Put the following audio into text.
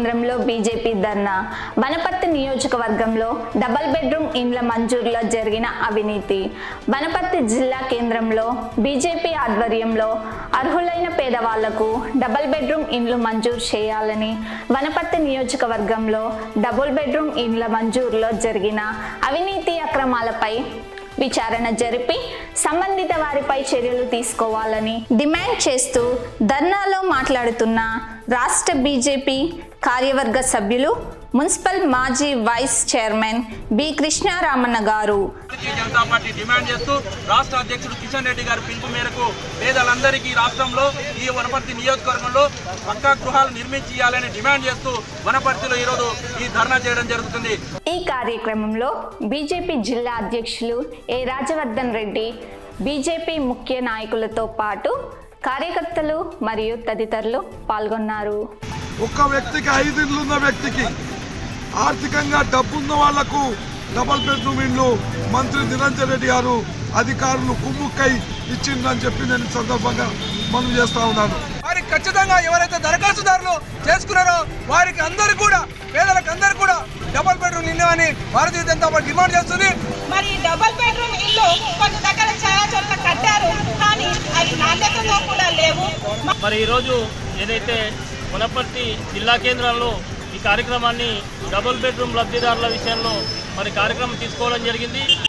కేంద్రంలో బీజేపీ ధర్నా బనపర్తి నియోజకవర్గంలో double bedroom ఇండ్ల మంజూరులో జరిగిన అవినీతి బనపర్తి జిల్లా కేంద్రంలో బీజేపీ ఆధ్వర్యంలో అర్హులైన పేదవాళ్లకు డబల్ బెడ్రూమ్ ఇండ్లు మంజూరు చేయాలని వనపర్తి నియోజకవర్గంలో డబుల్ బెడ్రూమ్ ఇండ్ల మంజూరులో జరిగిన అవినీతి అక్రమాలపై విచారణ జరిపి సంబంధిత వారిపై చర్యలు తీసుకోవాలని డిమాండ్ చేస్తూ ధర్నాలో మాట్లాడుతున్న రాష్ట్ర బీజేపీ కార్యవర్గ సభ్యులు మున్సిపల్ మాజీ వైస్ చైర్మన్ బి కృష్ణారామన్న గారు భారతీయ జనతా పార్టీ డిమాండ్ చేస్తూ రాష్ట్ర అధ్యక్షుడు కిషన్ రెడ్డి గారి పిలుపు మేరకు పేదలందరికీ రాష్ట్రంలో ఈ వనపర్తి నియోజకవర్గంలో పక్కా గృహాలు నిర్మించి ఇవ్వాలని డిమాండ్ చేస్తూ వనపర్తిలో ఈరోజు ఈ ధర్నా చేయడం జరుగుతుంది ఈ కార్యక్రమంలో బీజేపీ జిల్లా అధ్యక్షులు ఏ రాజవర్ధన్ రెడ్డి బీజేపీ ముఖ్య నాయకులతో పాటు కార్యకర్తలు మరియు తదితరులు పాల్గొన్నారు ఒక్క వ్యక్తికి ఐదు ఇళ్ళు ఉన్న వ్యక్తికి ఆర్థికంగా డబ్బున్న వాళ్లకు డబల్ బెడ్రూమ్ ఇండ్లు మంత్రి నిరంజన్ రెడ్డి గారు అధికారులు కుమ్ముక్కై ఇచ్చిందని చెప్పి నేను ఈ సందర్భంగా మనం చేస్తా ఉన్నాను వారికి ఖచ్చితంగా ఎవరైతే దరఖాస్తుదారులు చేసుకున్నారో వారికి అందరు కూడా పేదలకు అందరు కూడా డబుల్ బెడ్రూమ్ ఇల్లు భారతీయ జనతా పార్టీ డిమాండ్ చేస్తుంది మరి డబుల్ బెడ్రూమ్ ఇల్లు కొన్ని దగ్గర చాలా చోట్ల కట్టారు కానీ అవి నాణ్యతలో కూడా లేవు మరి ఈరోజు ఏదైతే వనపర్తి జిల్లా కేంద్రంలో ఈ కార్యక్రమాన్ని డబుల్ బెడ్రూమ్ లబ్ధిదారుల విషయంలో మరి కార్యక్రమం తీసుకోవడం జరిగింది